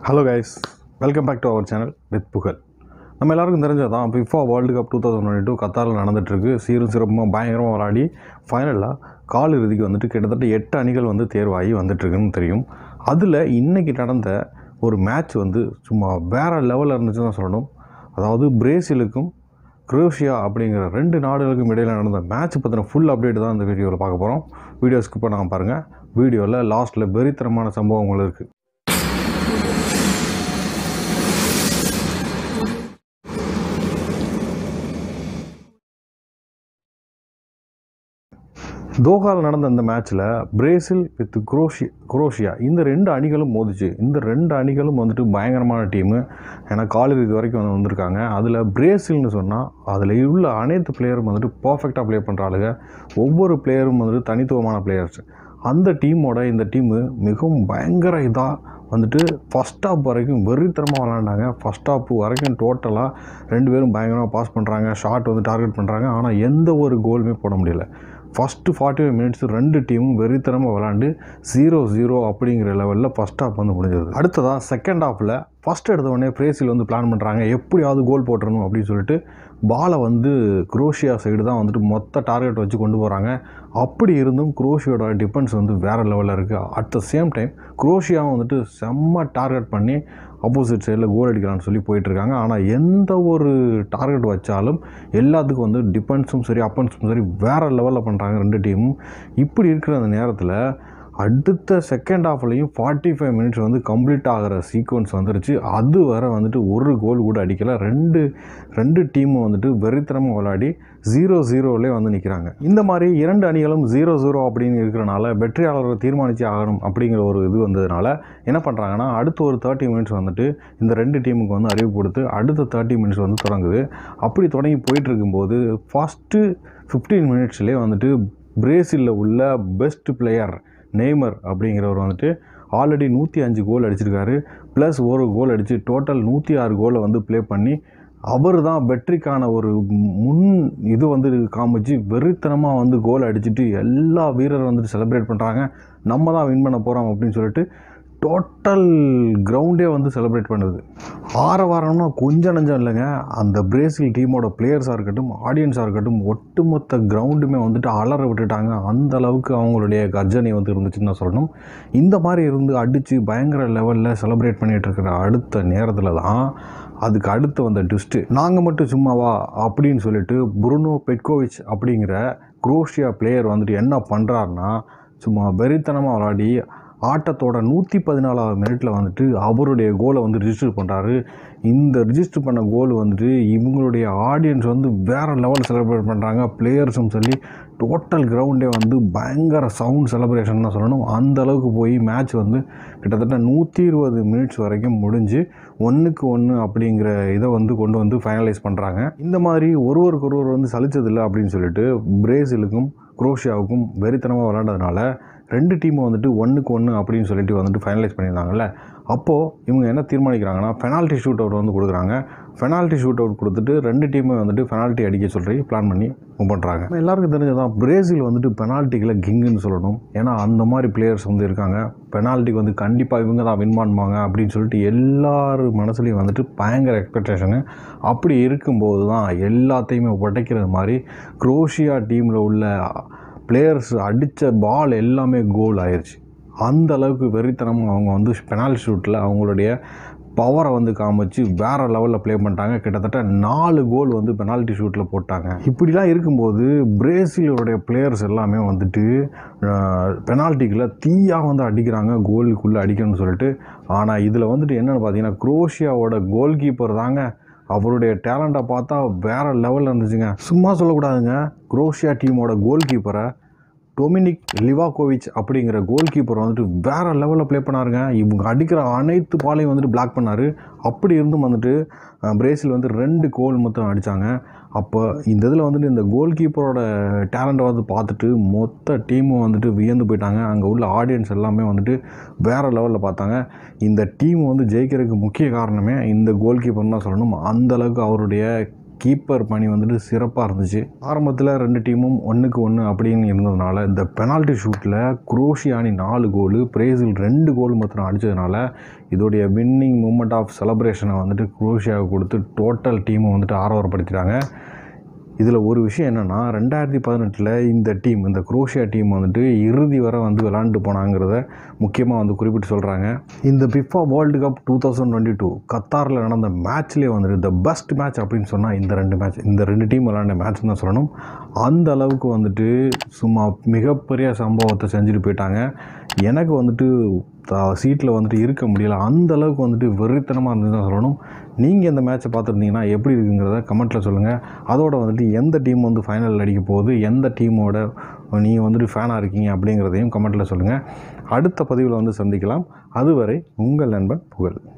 hello guys welcome back to our channel with Pugazh நம்ம எல்லாருக்கும் தெரிஞ்சதான் FIFA World Cup two thousand twenty two கத்தாரில் நடந்துட்டுருக்கு சீரும் சிறப்புமாக பயங்கரமாக விளையாடி ஃபைனலாக கால் இறுதிக்கு வந்துட்டு கிட்டத்தட்ட எட்டு அணிகள் வந்து தேர்வாகி வந்துட்டுருக்குன்னு தெரியும் அதில் இன்றைக்கி நடந்த ஒரு மேட்ச் வந்து சும்மா வேறு லெவலில் இருந்துச்சுன்னு தான் சொல்லணும் அதாவது பிரேசிலுக்கும் குரோஷியா அப்படிங்கிற ரெண்டு நாடுகளுக்கும் இடையில் நடந்த மேட்ச் பற்றின ஃபுல் அப்டேட் தான் இந்த வீடியோவில் பார்க்க போகிறோம் வீடியோ ஸ்கிப் பண்ணாமல் பாருங்கள் வீடியோவில் லாஸ்ட்டில் வெறித்தனமான சம்பவங்கள் இருக்குது தோஹாவில் நடந்த இந்த மேட்ச்சில் பிரேசில் வித் குரோஷி குரோஷியா இந்த ரெண்டு அணிகளும் மோதிச்சு இந்த ரெண்டு அணிகளும் வந்துட்டு பயங்கரமான டீமு ஏன்னா காலிறுதி வரைக்கும் வந்து வந்திருக்காங்க அதில் பிரேசில்னு சொன்னால் அதில் உள்ள அனைத்து பிளேயரும் வந்துட்டு பர்ஃபெக்டாக ப்ளே பண்ணுறாளுங்க ஒவ்வொரு பிளேயரும் வந்துட்டு தனித்துவமான பிளேயர்ஸ் அந்த டீமோட இந்த டீமு மிகவும் பயங்கர இதாக வந்துட்டு ஃபஸ்ட் ஹாப் வரைக்கும் வெறித்தனமாக விளாண்டாங்க ஃபஸ்ட் ஹாப் வரைக்கும் டோட்டலாக ரெண்டு பேரும் பயங்கரமாக பாஸ் பண்ணுறாங்க ஷாட் வந்து டார்கெட் பண்ணுறாங்க ஆனால் எந்த ஒரு கோலுமே போட முடியல ஃபஸ்ட்டு ஃபார்ட்டி ஃபைவ் மினிட்ஸ் ரெண்டு டீமும் வெறித்தனமாக விளாண்டு ஜீரோ ஜீரோ அப்படிங்கிற லெவலில் ஃபஸ்ட் ஹாஃப் வந்து முடிஞ்சது அடுத்ததாக செகண்ட் ஹாஃபில் ஃபஸ்ட் எடுத்த உடனே பிரேசில் வந்து பிளான் பண்ணுறாங்க எப்படியாவது கோல் போட்டுறணும் அப்படின்னு சொல்லிட்டு பாலை வந்து குரோஷியா சைடு தான் வந்துட்டு மொத்த டார்கெட் வச்சு கொண்டு போகிறாங்க அப்படி இருந்தும் குரோஷியோட டிஃபென்ஸ் வந்து வேறு லெவலில் இருக்குது அட் த சேம் டைம் குரோஷியாவும் வந்துட்டு செம்ம டார்கெட் பண்ணி ஆப்போசிட் சைடில் கோல் அடிக்கலாம்னு சொல்லி போயிட்டுருக்காங்க ஆனால் எந்த ஒரு டார்கெட் வச்சாலும் எல்லாத்துக்கும் வந்து டிஃபென்ஸும் சரி அப்பன்ஸும் சரி வேறு லெவலில் பண்ணுறாங்க ரெண்டு டீமும் இப்படி இருக்கிற அந்த நேரத்தில் அடுத்த செகண்ட் ஹாஃப்லேயும் ஃபார்ட்டி ஃபைவ் மினிட்ஸ் வந்து கம்ப்ளீட் ஆகிற சீக்வன்ஸ் வந்துருச்சு அது வர வந்துட்டு ஒரு கோல் கூட அடிக்கலை ரெண்டு ரெண்டு டீமும் வந்துட்டு வெறித்தனமாக விளையாடி ஜீரோ ஜீரோவிலே வந்து நிற்கிறாங்க இந்த மாதிரி இரண்டு அணிகளும் ஜீரோ ஜீரோ அப்படின்னு இருக்கிறனால வெற்றியாளர்கள் தீர்மானிச்சு ஆகணும் அப்படிங்கிற ஒரு இது வந்ததுனால என்ன பண்ணுறாங்கன்னா அடுத்த ஒரு தேர்ட்டி மினிட்ஸ் வந்துட்டு இந்த ரெண்டு டீமுக்கு வந்து அறிவு கொடுத்து அடுத்த தேர்ட்டி மினிட்ஸ் வந்து தொடங்குது அப்படி தொடங்கி போயிட்டு இருக்கும்போது ஃபஸ்ட்டு ஃபிஃப்டீன் மினிட்ஸ்லேயே வந்துட்டு பிரேசிலில் உள்ள பெஸ்ட் பிளேயர் நெய்மர் அப்படிங்கிறவர் வந்துட்டு ஆல்ரெடி நூற்றி அஞ்சு கோல் அடிச்சிருக்காரு ப்ளஸ் ஒரு கோல் அடித்து டோட்டல் நூற்றி ஆறு கோலை வந்து ப்ளே பண்ணி அவர் தான் வெற்றிக்கான ஒரு முன் இது வந்து காமிச்சு வெறித்தனமாக வந்து கோல் அடிச்சுட்டு எல்லா வீரர் வந்துட்டு செலிப்ரேட் பண்ணுறாங்க நம்ம தான் வின் பண்ண போகிறோம் அப்படின்னு சொல்லிட்டு டோட்டல் கிரவுண்டே வந்து செலிப்ரேட் பண்ணுது ஆற வாரம்னா கொஞ்சம் நஞ்சம் இல்லைங்க அந்த பிரேசில் டீமோட பிளேயர்ஸாக இருக்கட்டும் ஆடியன்ஸாக இருக்கட்டும் ஒட்டுமொத்த கிரவுண்டுமே வந்துட்டு அலற விட்டுட்டாங்க அந்த அளவுக்கு அவங்களுடைய கர்ஜனை வந்து இருந்துச்சுன்னு தான் சொல்லணும் இந்த மாதிரி இருந்து அடித்து பயங்கர லெவலில் செலிப்ரேட் பண்ணிகிட்டு இருக்கிற அடுத்த நேரத்தில் தான் அதுக்கு அடுத்து வந்த ட்விஸ்ட்டு நாங்கள் மட்டும் சும்மாவா அப்படின்னு சொல்லிட்டு புருனோ பெட்கோவிச் அப்படிங்கிற குரோஷியா பிளேயர் வந்துட்டு என்ன பண்ணுறாருன்னா சும்மா வெறித்தனமாக விளாடி ஆட்டத்தோட நூற்றி பதினாலாவது மினிட்ல வந்துட்டு அவருடைய கோலை வந்து ரிஜிஸ்டர் பண்ணுறாரு இந்த ரிஜிஸ்டர் பண்ண கோல் வந்துட்டு இவங்களுடைய ஆடியன்ஸ் வந்து வேறு லெவல் செலிப்ரேட் பண்ணுறாங்க பிளேயர்ஸும் சொல்லி டோட்டல் கிரவுண்டே வந்து பயங்கர சவுண்ட் செலிப்ரேஷன் தான் சொல்லணும் அந்த அளவுக்கு போய் மேட்ச் வந்து கிட்டத்தட்ட நூற்றி இருபது மினிட்ஸ் வரைக்கும் முடிஞ்சு ஒன்றுக்கு ஒன்று அப்படிங்கிற இதை வந்து கொண்டு வந்து ஃபைனலைஸ் பண்ணுறாங்க இந்த மாதிரி ஒருவருக்கு ஒருவர் வந்து சலிச்சதில்லை அப்படின்னு சொல்லிட்டு பிரேசிலுக்கும் குரோஷியாவுக்கும் வெறித்தனமாக விளாண்டதுனால ரெண்டு டீமும் வந்துட்டு ஒன்றுக்கு ஒன்று அப்படின்னு சொல்லிட்டு வந்துட்டு ஃபைனலைஸ் பண்ணியிருந்தாங்கல்ல அப்போது இவங்க என்ன தீர்மானிக்கிறாங்கன்னா பெனால்ட்டி ஷூட் அவுட் வந்து கொடுக்குறாங்க பெனால்ட்டி ஷூட் அவுட் கொடுத்துட்டு ரெண்டு டீமும் வந்துட்டு பெனால்ட்டி அடிக்க சொல்லி பிளான் பண்ணி மூவ் பண்ணுறாங்க எல்லாருக்கும் தெரிஞ்சதான் பிரேசில் வந்துட்டு பெனால்ட்டிக்கில் கிங்குன்னு சொல்லணும் ஏன்னா அந்த மாதிரி பிளேயர்ஸ் வந்து இருக்காங்க பெனால்ட்டிக்கு வந்து கண்டிப்பாக இவங்க தான் வின் பண்ணுவாங்க அப்படின்னு சொல்லிட்டு எல்லார் மனசுலையும் வந்துட்டு பயங்கர எக்ஸ்பெக்டேஷனு அப்படி இருக்கும்போது தான் எல்லாத்தையுமே உடைக்கிறது மாதிரி குரோஷியா டீமில் உள்ள பிளேயர்ஸ் அடித்த பால் எல்லாமே கோல் ஆயிடுச்சு அந்த அளவுக்கு வெறித்தனமாக அவங்க வந்து பெனால்டி ஷூட்டில் அவங்களுடைய பவரை வந்து காமிச்சு வேறு லெவலில் ப்ளே பண்ணிட்டாங்க கிட்டத்தட்ட நாலு கோல் வந்து பெனால்ட்டி ஷூட்டில் போட்டாங்க இப்படிலாம் இருக்கும்போது பிரேசிலோடைய பிளேயர்ஸ் எல்லாமே வந்துட்டு பெனால்ட்டிக்கில் தீயாக வந்து அடிக்கிறாங்க கோலுக்குள்ளே அடிக்கணும்னு சொல்லிட்டு ஆனால் இதில் வந்துட்டு என்னென்னு பார்த்தீங்கன்னா குரோஷியாவோட கோல் கீப்பர் தாங்க அவருடைய டேலண்ட்டை பார்த்தா வேறு லெவலில் இருந்துச்சுங்க சும்மா சொல்லக்கூடாதுங்க குரோஷியா டீமோட கோல் கீப்பரை டொமினிக் லிவாகோவிச் அப்படிங்கிற கோல் கீப்பர் வந்துட்டு வேறு லெவலில் ப்ளே பண்ணாருங்க இவங்க அடிக்கிற அனைத்து பாலையும் வந்துட்டு பிளாக் பண்ணார் அப்படி இருந்தும் வந்துட்டு பிரேசில் வந்து ரெண்டு கோல் மொத்தம் அடித்தாங்க அப்போ இந்த இதில் வந்துட்டு இந்த கோல் கீப்பரோட டேலண்ட்டை வந்து பார்த்துட்டு மொத்த டீமும் வந்துட்டு வியந்து போயிட்டாங்க அங்கே உள்ள ஆடியன்ஸ் எல்லாமே வந்துட்டு வேறு லெவலில் பார்த்தாங்க இந்த டீம் வந்து ஜெயிக்கிறதுக்கு முக்கிய காரணமே இந்த கோல் கீப்பர் தான் சொல்லணும் அந்தளவுக்கு அவருடைய கீப்பர் பணி வந்துட்டு சிறப்பாக இருந்துச்சு ஆரம்பத்தில் ரெண்டு டீமும் ஒன்றுக்கு ஒன்று அப்படின்னு இருந்ததுனால இந்த பெனால்ட்டி ஷூட்டில் குரோஷியா அணி நாலு கோலு பிரேசில் ரெண்டு கோல் மாத்திரம் அடித்ததுனால இதோடைய வின்னிங் மூமெண்ட் ஆஃப் செலப்ரேஷனை வந்துட்டு குரோஷியாவுக்கு கொடுத்து டோட்டல் டீமை வந்துட்டு ஆரவாரப்படுத்திட்டாங்க இதில் ஒரு விஷயம் என்னென்னா ரெண்டாயிரத்தி பதினெட்டில் இந்த டீம் இந்த குரோஷியா டீம் வந்துட்டு இறுதி வரை வந்து விளாண்டு போனாங்கிறத முக்கியமாக வந்து குறிப்பிட்டு சொல்கிறாங்க இந்த FIFA World Cup two thousand twenty two கத்தாரில் நடந்த மேட்ச்லேயே வந்துட்டு த பெஸ்ட் மேட்ச் அப்படின்னு சொன்னால் இந்த ரெண்டு மேட்ச் இந்த ரெண்டு டீம் விளாண்ட மேட்ச் தான் சொல்லணும் அந்த அளவுக்கு வந்துட்டு சும்மா மிகப்பெரிய சம்பவத்தை செஞ்சுட்டு போயிட்டாங்க எனக்கு வந்துட்டு சீட்டில் வந்துட்டு இருக்க முடியல அந்த அளவுக்கு வந்துட்டு வெறித்தனமாக இருந்தது தான் சொல்லணும் நீங்கள் இந்த மேட்ச்சை பார்த்துருந்தீங்கன்னா எப்படி இருக்குங்கிறத கமெண்ட்டில் சொல்லுங்கள் அதோட வந்துட்டு எந்த டீம் வந்து ஃபைனல் அடிக்க போகுது எந்த டீமோட நீங்கள் வந்துட்டு ஃபேனாக இருக்கீங்க அப்படிங்கிறதையும் கமெண்ட்டில் சொல்லுங்கள் அடுத்த பதிவில் வந்து சந்திக்கலாம் அதுவரை உங்கள் நண்பன் புகழ்